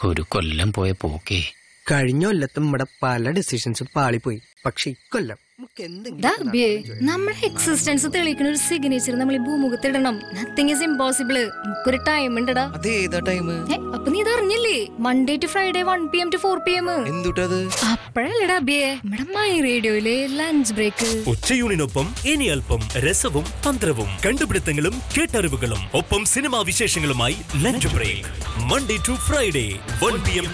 ഒരു കൊല്ലം പോയ പോക്കേ കഴിഞ്ഞ കൊല്ലത്തും നമ്മുടെ പല ഡിസിഷൻസും പാളിപ്പോയി പക്ഷെ ഇക്കൊല്ലം നമുക്ക് ദാ എന്തെങ്കിലും ബേ, നമ്മുടെ എക്സിസ്റ്റൻസ് തെളിയിക്കുന്ന ഒരു സിഗ്നേച്ചർ നമ്മൾ ഈ ഭൂമുഖത്ത് ഇടണം നത്തിങ് ഇസ് ഇമ്പോസിബിൾ നമുക്കൊരു ടൈം ഉണ്ടടാ അത് ഏതാ ടൈം ഏ, അപ്പൊ നീ ഇത് അറിഞ്ഞില്ലേ Monday to Friday one P M to four P M എന്തുട്ടത് അപ്പഴല്ലടാ ബിയെ നമ്മുടെ മൈ റേഡിയോയിലെ ലഞ്ച് ബ്രേക്ക് ഉച്ചയൂണിനൊപ്പം ഇനി അല്പം രസവും തന്ത്രവും കണ്ടുപിടുത്തങ്ങളും കേട്ടറിവുകളും ഒപ്പം സിനിമാ വിശേഷങ്ങളുമായി lunch break Monday to Friday one P M